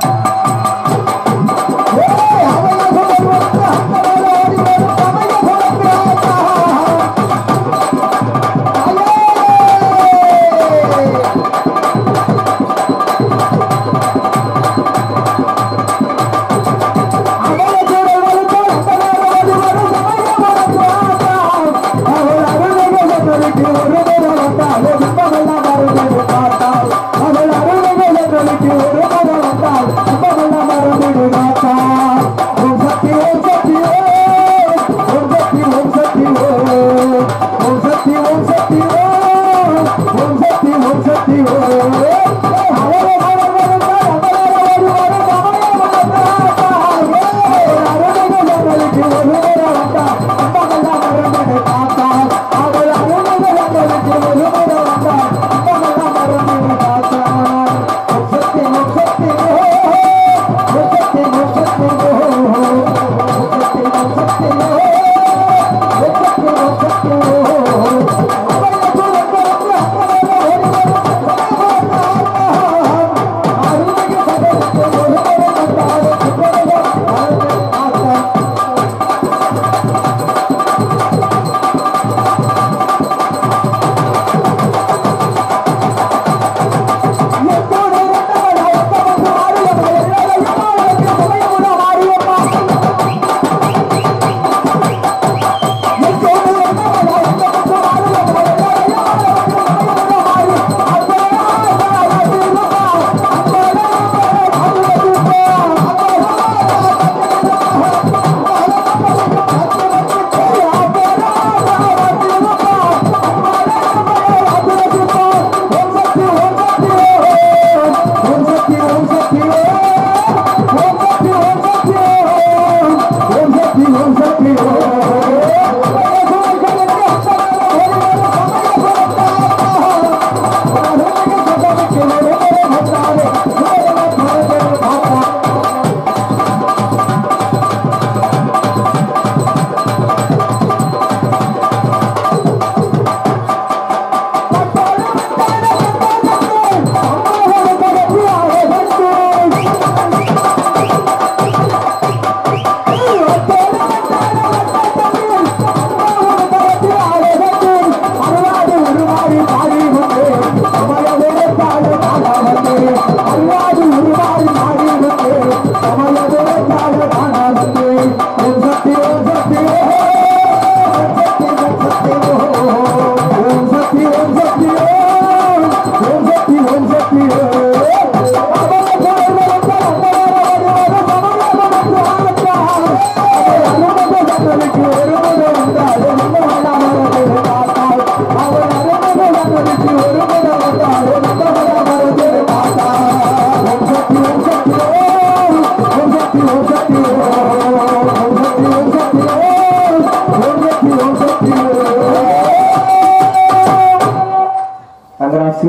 தங்கராசி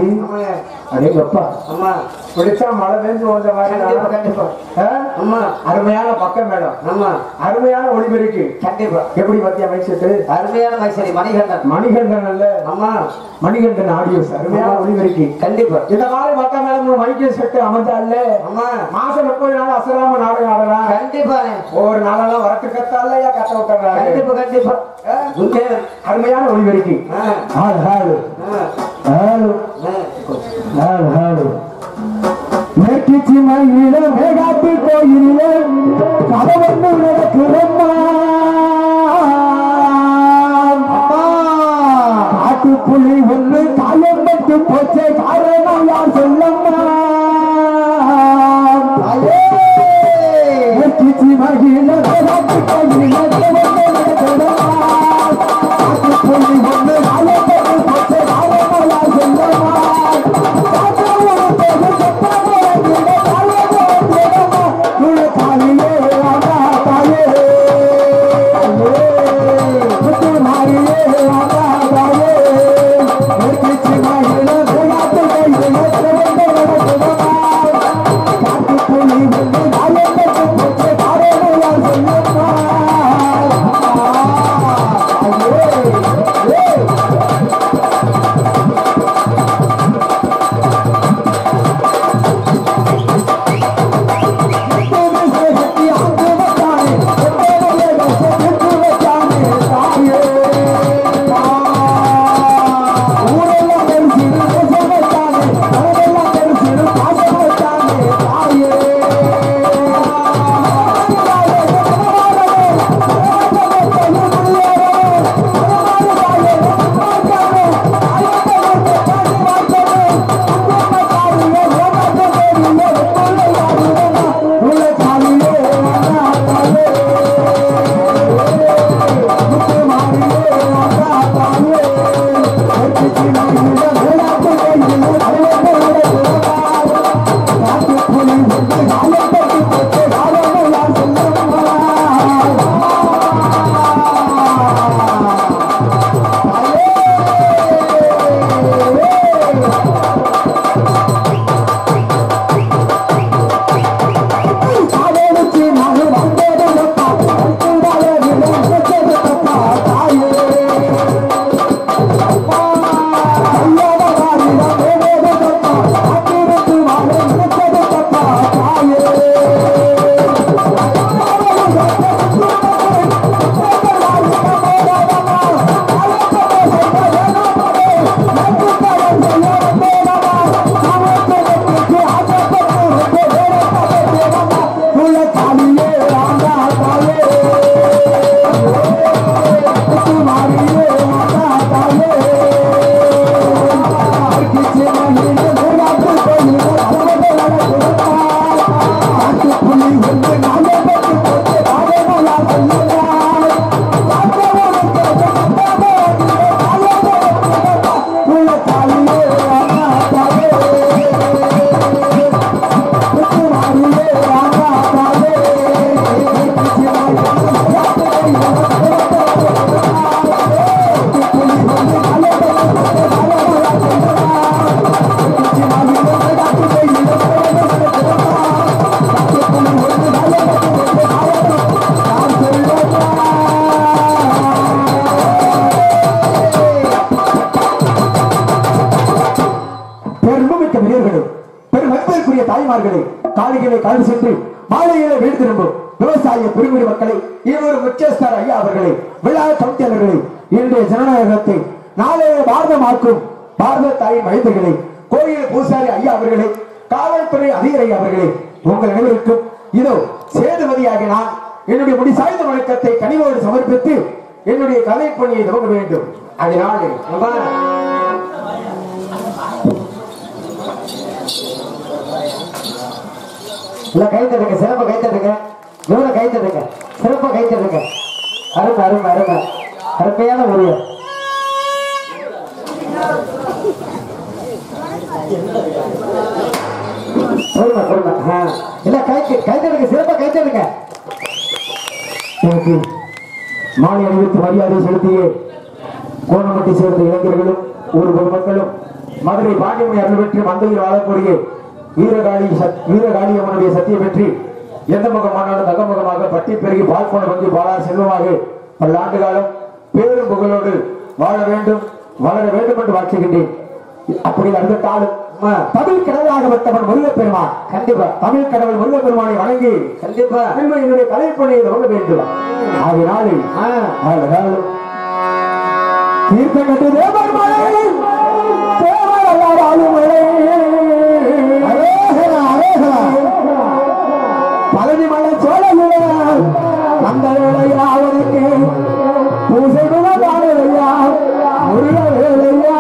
அடே அப்பா அம்மா பிடிச்சா மழை பெஞ்சு வந்த மாதிரி கண்டிப்பா கண்டிப்பா ஆ? அம்மா அருமையான பக்கம் மேடம் அம்மா அருமையான ஒளிபெருக்கு கண்டிப்பா எப்படி பத்தியா மைசெட்டு அருமையான மைசரி மணிகண்டன் மணிகண்டன் அல்ல அம்மா மணிகண்டன் ஆடியோஸ் அருமையான ஆமா. ஒளிபெருக்கு கண்டிப்பா இந்த மாதிரி பக்கம் மேடம் மைக்கே செட்டு அமைஞ்சால அம்மா மாசம் முப்பது நாள் அசராம நாடகம் ஆடலாம் கண்டிப்பா ஒவ்வொரு நாளெல்லாம் வரத்துக்கத்தால கத்த விட்டுறாரு கண்டிப்பா கண்டிப்பா இங்கே அருமையான ஒளிபெருக்கு ஆ, ஹாலு ஹாலு ஆ, ஹாலு ஆ. ஹாலு ஹாலு மேற்கிச்சி மயில மேகாட்டு கோயில கதை வந்து நடக்கிறம்மா காட்டு புலி ஒன்று காயம் பட்டு போச்சே காரணம் யார் சொல்லம்மா மேற்கிச்சி மயில மேகாட்டு கோயில கதை வந்து நடக்கிறம்மா காட்டு புலி ஒன்று காயம் பட்டு போச்சே காரணம் யார் சொல்லம்மா தாயே அன்பிற்குரிய தாய்மார்களே காலிகளை கலந்து சென்று மாலையிலே வீடு திரும்பும் விவசாய பெருங்குடி மக்களை இன்னொரு முக்கியஸ்தர் ஐயா அவர்களே விழா கமிட்டியாளர்களே இன்றைய ஜனநாயகத்தை நாளைய பாரதமாக்கும் பாரத தாயின் மைந்தர்களே கோயில் பூசாரி ஐயா அவர்களே காவல்துறை அதிகாரி அவர்களே உங்கள் அனைவருக்கும் இதோ சேதுபதியாக நான் என்னுடைய முடி சாய்ந்த வணக்கத்தை கனிவோடு சமர்ப்பித்து என்னுடைய கதை பணியை துவங்க வேண்டும் அதனாலே அம்மா, இல்ல கை தட்டுங்க சிறப்பா கை தட்டுங்க இவரை கை தட்டுங்க சிறப்பா கை தட்டுங்க அருமை அருமை அருமை அருமையான முடியும் பொறுமை பொறுமை ஆ. இல்ல கை கை தட்டுங்க சிறப்பா கை தட்டுங்க எனக்கு மாலை அணிவித்து மரியாதை செலுத்திய கோணமட்டி சேர்ந்த இளைஞர்களும் ஊர் பொதுமக்களும் மதுரை பாண்டியமை அருள் பெற்று மந்தையில் வாழக்கூடிய வீரகாளி சத்- வீரகாளி அம்மனுடைய சத்திய பெற்றி எந்த முகமானாலும் தகமுகமாக பட்டி பெருகி பால் போன பங்கு பாலார் செல்வமாக பல்லாண்டு காலம் பேரும் புகழோடு வாழ வேண்டும் வளர வேண்டும் என்று வாழ்த்துகின்றேன் அப்படி அந்த காலம் தமிழ் கடவுளாக வந்தவன் முருகப்பெருமான் கண்டிப்பா தமிழ் கடவுள் முருகப்பெருமானை வணங்கி கண்டிப்பா நண்பன் என்னுடைய கலைப்பணியை தொடங்க வேண்டும் ஆகினாலே ஆ. அழகாலும் தீர்த்தங்கட்டு தேவர் மலை தேவரல்லாரும் மலை அரேகரா, அரேகரா. பழனி மலை சோழகுடன் அந்த வேலையா அவனுக்கு பூசை பாடலையா முருக வேலையா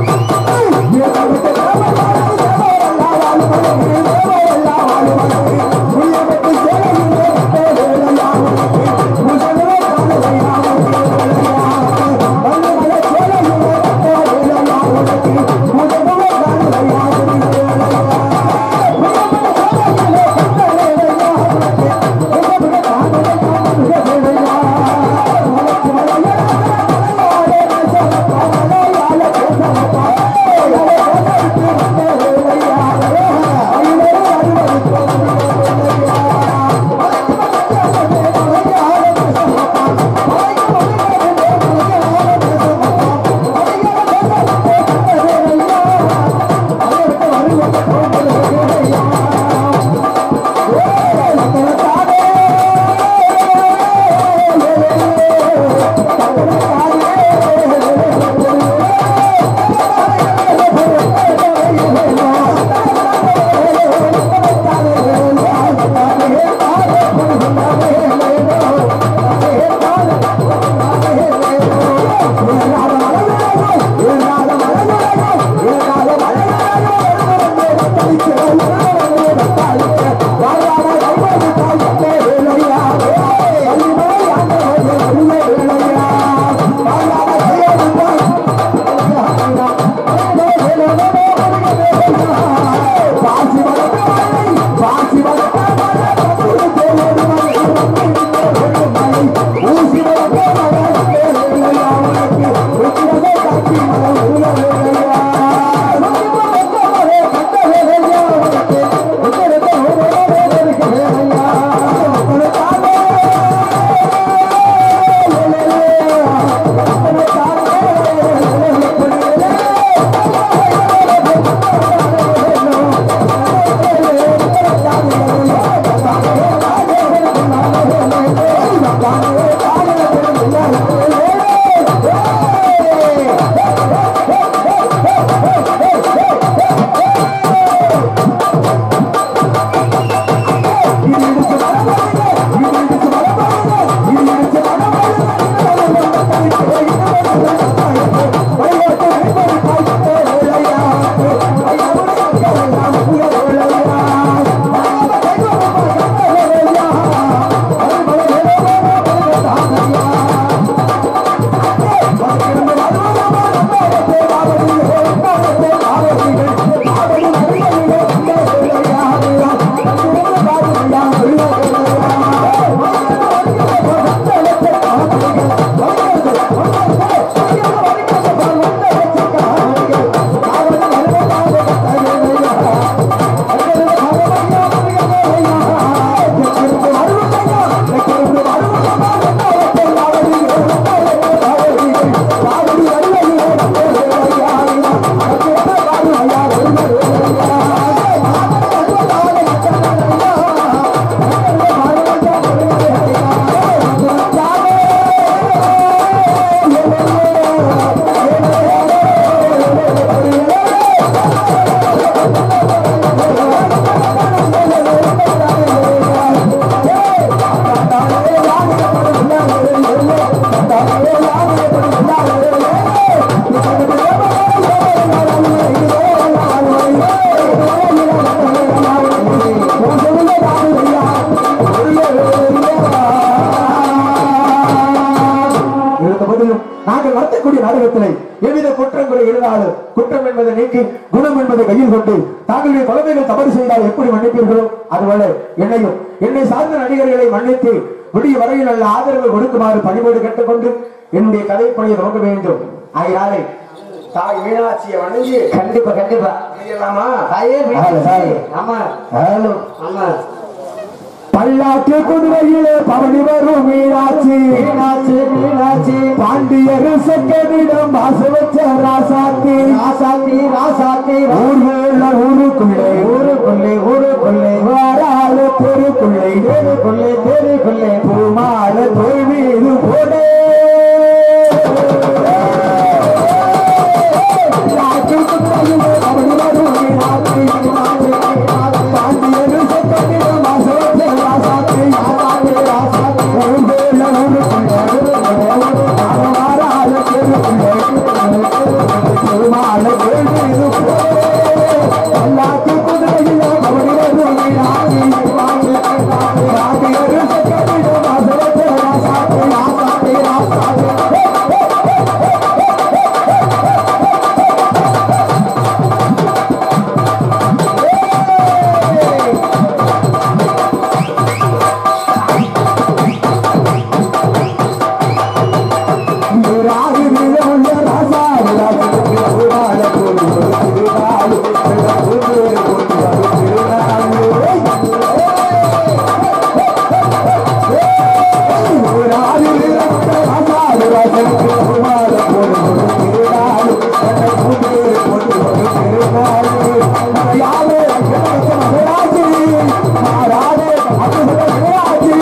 தேவர் மலை, தேவர் மலை, தேவர் எல்லா வாழும் மலை, தேவர் எல்லா வாழும் மலை. இருந்தபோதிலும் நாங்கள் நடத்தக்கூடிய நாடகத்திலே எவ்வித குற்றங்களை எழுதாலும் குற்றம் என்பதை நீக்கி குணம் என்பதை கையில் கொண்டு தாங்களுடைய குழந்தைகள் தவறு செய்தால் எப்படி மன்னிப்பீர்களோ அதுபோல என்னையும் என்னை சார்ந்த நடிகர்களை மன்னித்து விடிய வரையில் நல்ல ஆதரவு கொடுக்குமாறு பணிவோடு கேட்டுக்கொண்டு என்னுடைய கதை பணியை துவங்க வேண்டும் ஆகையாலே தாய் மீனாட்சியை வணங்கி கண்டிப்பா கண்டிப்பா செய்யலாமா தாயே மீனாட்சி. ஆமா ஹலோ ஆமா பல்லாக்கு குதிரையிலே பவனி வரும் மீனாட்சி மீனாட்சி மீனாட்சி பாண்டியர் செக்கனிடம் வாச வச்ச ராசாத்தி ராசாத்தி ராசாத்தி ஊர்வேல ஊருக்குள்ளே ஊருக்குள்ளே ஊருக்குள்ளே வாரால தெருக்குள்ளே தெருக்குள்ளே தெருக்குள்ளே பூமால தோல் மீது போடே பல்லாக்கு குதிரையிலே பவனி வரும் மீனாட்சி பாண்டியர் செக்கனிடம் வாச வச்ச ராசாத்தி ஊர்வேல ஊருக்குள்ளே வாரால தெருக்குள்ளே பெருமாள் வேண்டியது எல்லாத்து குதிரையில கபடி வரும் மீனாட்சி ராஜியரு செக்கடிட வாசவத்தை ராசாத்தி ராசாத்தி ராசாத்தி ராகு மீதமுள்ள ராசா ராஜனுக்கு திருவாள போடு திருவாளு திருவாளு ராகு மீதமுள்ள ராசா ராஜனுக்கு திருவாள போடு திருவாளு திருவாளு யாரே மகராஜி மாறாதே அபுத மகராஜி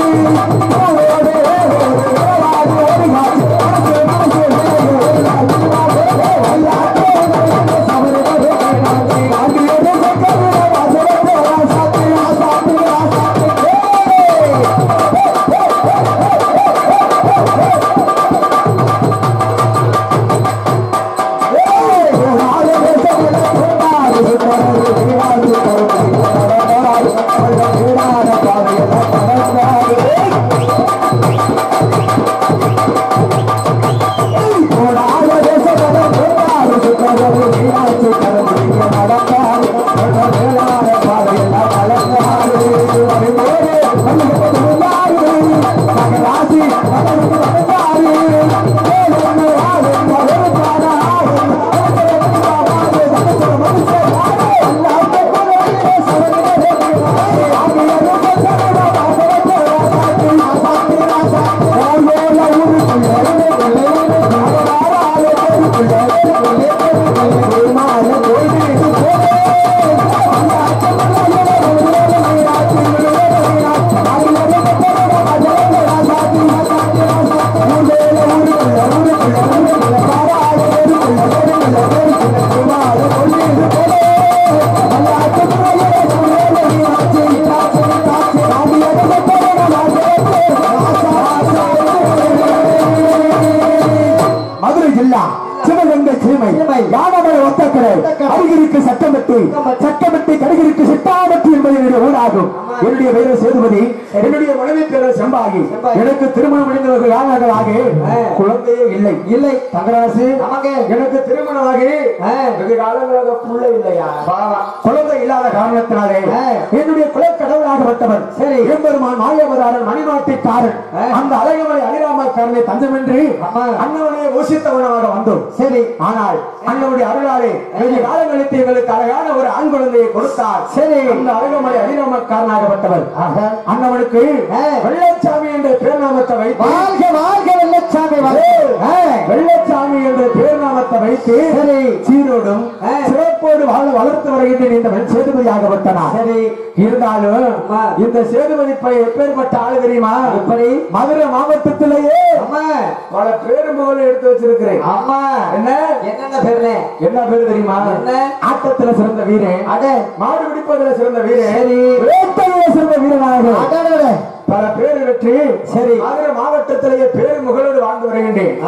மதுரை ஜில்லா சிவகங்கை சீமை யானமலை ஒத்தக்கரை அருகிருக்கு சட்டமட்டி சட்டமட்டி கருகிருக்கு சிட்டாமட்டி என்பது என்னுடைய ஊராகும் என்னுடைய பெயர் சேதுபதி என்னுடைய மனைவி பேர் செம்பாகி எனக்கு திருமணம் முடிந்தவர்கள் யாராகலாக குழந்தையே இல்லை இல்லை தங்கராசு நமக்கு எனக்கு திருமணமாகி ஆ. வெகு காலங்களாக புள்ள இல்லையா பாவம் குழந்தை இல்லாத காரணத்தினாலே ஆ. என்னுடைய குலக்கடவுளாகப்பட்டவர் சரி எம்பெருமான் மாயவதாரன் மணிமாட்டிக்காரன் ஆ. அந்த அழகமலை அலிராமக்காரனை தஞ்சமென்று ஆமா. அண்ணவனையே ஊசித்தவனமாக வந்தோம் சரி ஆனால் அண்ணனுடைய அருளாலே வெகு காலம் கழித்து எங்களுக்கு அழகான ஒரு ஆண் குழந்தையை கொடுத்தார் சரி. அந்த அழகமலை அலிராமக்காரனாகப்பட்டவர் ஆஹா. அண்ணவனுக்கு ஆ. வெள்ளச்சாமி என்ற பேர்நாமத்தை வைத்து வாழ்க வாழ்க வெள்ளச்சாமி வாழ்க. ஆ. வெள்ளச்சாமி என்ற பேர்நாமத்தை வைத்து சரி. சீரோடும் ஆ. சிறப்போடு வாழ வளர்த்து வருகின்ற இந்த சேதுபதியாகப்பட்டனார் சரி இருந்தாலும் அம்மா. இந்த சேதுபதி பையன் எப்பேற்பட்ட ஆளு தெரியுமா எப்படி? மதுரை மாவட்டத்திலேயே அம்மா பல பேரும்புகளை எடுத்து வச்சிருக்கிறேன் அம்மா என்ன என்னென்ன பேருனே என்ன பேரு தெரியுமா என்ன? ஆட்டத்துல சிறந்த வீரன் அட மாடு பிடிப்பதுல சிறந்த வீரன் சரி. வேட்டையில சிறந்த வீரனாக அடடட. பல பேர் வெற்றி சரி. மதுரை மாவட்டத்திலேயே பேரு முகலோடு வாழ்ந்து வருகின்றேன்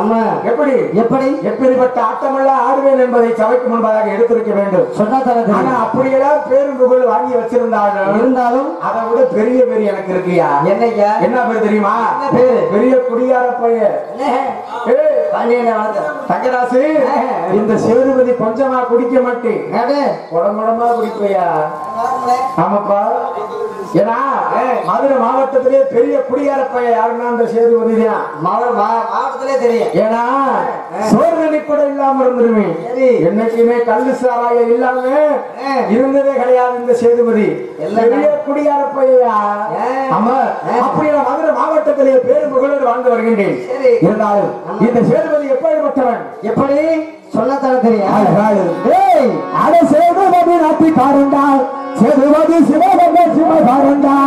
எப்படி எப்படிப்பட்ட ஆட்டமெல்லாம் ஆடுவேன் என்பதை சபைக்கு முன்பதாக எடுத்திருக்க வேண்டும் சொன்னா தானே ஆனா தெரியும். அப்படியெல்லாம் பேரும் புகழ் வாங்கி வச்சிருந்தாலும் இருந்தாலும் அதை விட பெரிய பெரிய எனக்கு இருக்குயா என்னய்யா என்ன பேர் தெரியுமா என்ன பேரு? பெரிய குடியார பையன் ஏய், தங்கராசு இந்த சேதுபதி கொஞ்சமா குடிக்க மாட்டேன் குடங்குடமா குடிப்பையா ஆமாப்பா ஏன்னா மதுரை மாவட்டத்திலே பெரிய குடியார பையன் யாருன்னா அந்த சேதுபதி தான் மாவட்டத்திலே தெரியும் ஏன்னா சோறு தண்ணி கூட இல்லாம இருந்துருமே சரி. என்னைக்குமே கல்லு சாராயம் இல்லாம ஆ. இருந்ததே கிடையாது இந்த சேதுபதி எல்லாம் பெரிய குடியார பையா ஆ. ஆமா ஆ. அப்படி நான் மதுரை மாவட்டத்திலே பேரு புகழோடு வாழ்ந்து வருகின்றேன் சரி. இருந்தாலும் இந்த சேதுபதி எப்படிப்பட்டவன் எப்படி சொன்னதானே தெரியும் ஏய், அட சேதுபதி நாட்டிக்காரண்டா சேதுபதி சிவகங்க சிவகாரண்டா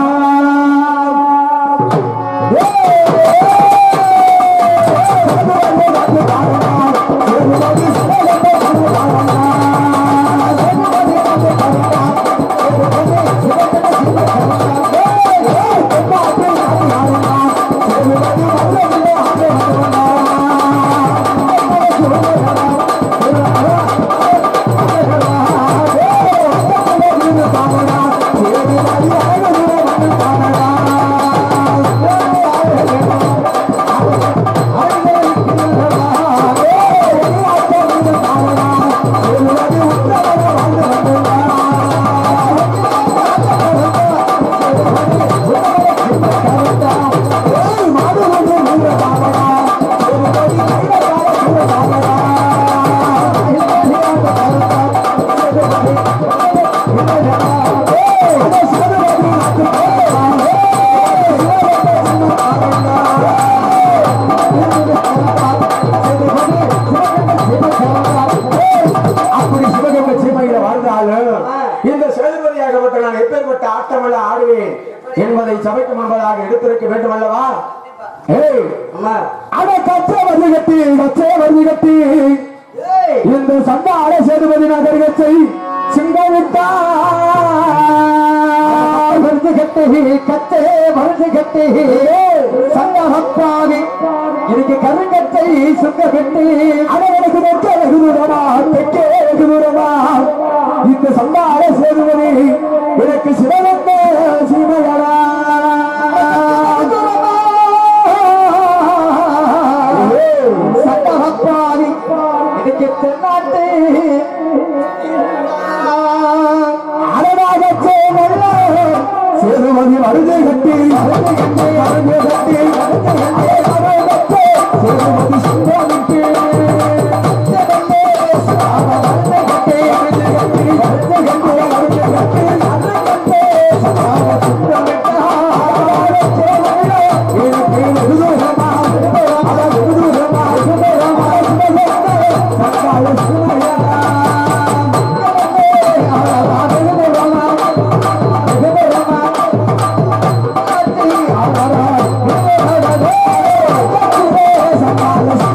அப்படி சிவகங்கை சீமையில வாழ்ந்தாலும் இந்த சேதுபதியாகப்பட்ட நான் எப்பேற்பட்ட ஆட்டமெல்லாம் ஆடுவேன் என்பதை சபைக்கு முன்பதாக எடுத்திருக்க வேண்டும் அல்லவா ஏய் அட கச்சே வந்து கட்டி கச்சே வந்து கட்டி இந்த சண்டை அட சேதுபதி நகர் கச்சை சிங்கவிட்டா வருது கட்டி கச்சே வருது கட்டி சங்கஹப்பாவி இதுக்கு கருங்கச்சை சுங்க கட்டி அவனுக்கு தெற்கே வெகு தூரமா தெற்கே வெகு தூரமா இந்த சண்டாள சேதுபதி எனக்கு சிவகங்க சீமையடா சங்கஹப்பாவி இதுக்கு தென்னாட்டு அழகாக சேதுமதி வருது கட்டி வருது கட்டி வருது கட்டி அழகாக சேதுமதி சுந்தரிக்கு Thank you.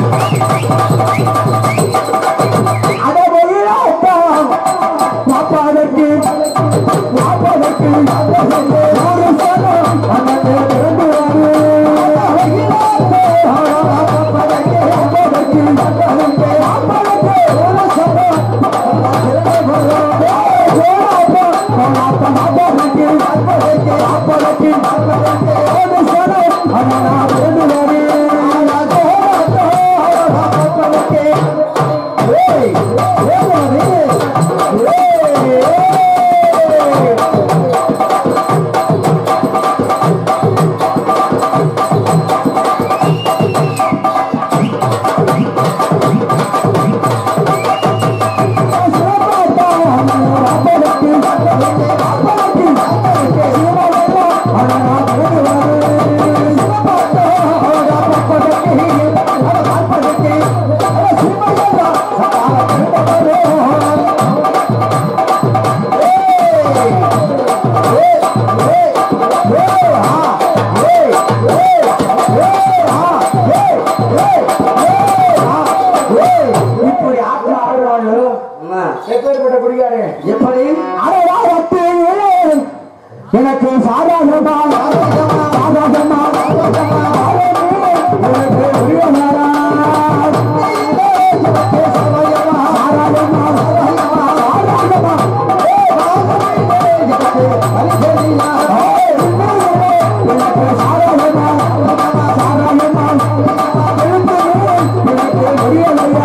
அட வெயிலா அப்பா பாப்பாதற்கு பாப்பாதற்கு ஒரு சனம் அண்ணனே பிறந்து வாரு வெயிலா அப்பா பாப்பாதற்கு பாப்பாதற்கு பாப்பாதற்கு ஒரு சனம் இப்படி ஆட்டம் ஆடுறாங்க அம்மா, எப்பேற்பட்ட குடிகாரே எப்படி எனக்கு சாதாரணமா சாதாரணமா எனக்கு உரியவனாரா? சாதாரணமா, சாதாரணமா, எனக்கு சாதாரணமா, சாதாரணமா, எனக்கு உரியவனாரா?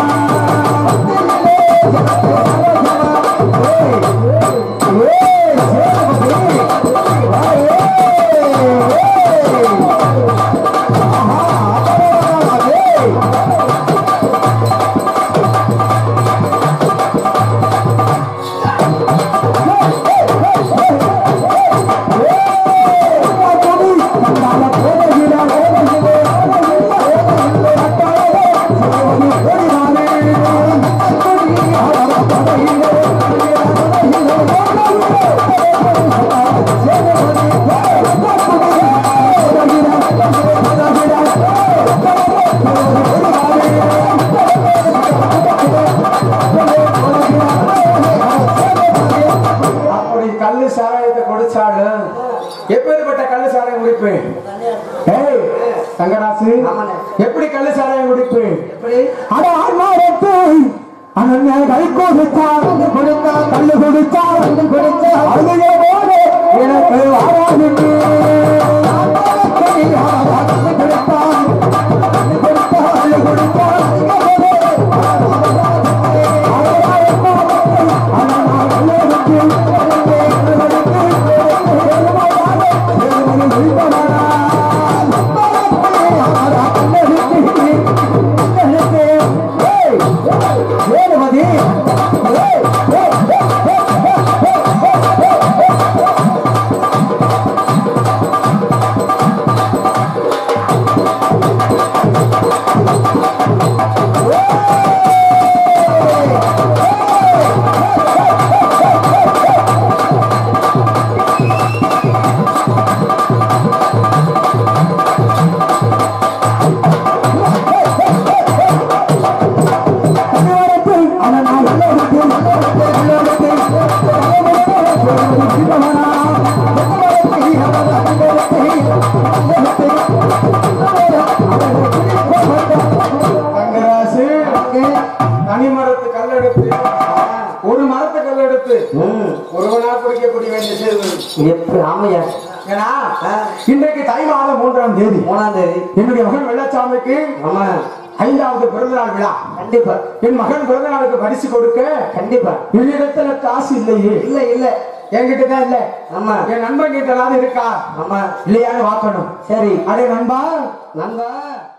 அப்படி கள்ளு சாராயத்தை குடிச்சாலும் எப்பேற்பட்ட கள்ளு சாராயம் குடிப்பேன் ஏய் தங்கராசு ஆமாண்ணே. எப்படி கள்ளு சாராயம் குடிப்பேன் எப்படி அட ஆன்மாவுக்கு அண்ணன் கை கொடுத்தா கொடுத்தா கல்லு கொடுத்தா கொடுத்தா அழுகை போது எனக்கு வாராதுக்கு தங்கராசு தனி மரத்து கல் எடுத்து ஒரு மரத்து கல் எடுத்து ம், ஒருவனா குடிக்கக்கூடிய வேண்டிய செய்வது எப்படி ஆமையா ஏன்னா இன்றைக்கு தை மாதம் மூன்றாம் தேதி மூணாம் தேதி என்னுடைய மகன் வெள்ளச்சாமிக்கு ஆமா ஐந்தாவது பிறந்தநாள் விழா கண்டிப்பா என் மகன் பிறந்த நாளுக்கு பரிசு கொடுக்க கண்டிப்பா என்னிடத்துல காசு இல்லையே இல்ல இல்ல என்கிட்ட தான் இல்ல ஆமா என் நண்பன் கிட்ட இருக்கா ஆமா இல்லையான்னு பார்க்கணும் சரி அடே நண்பா நண்பா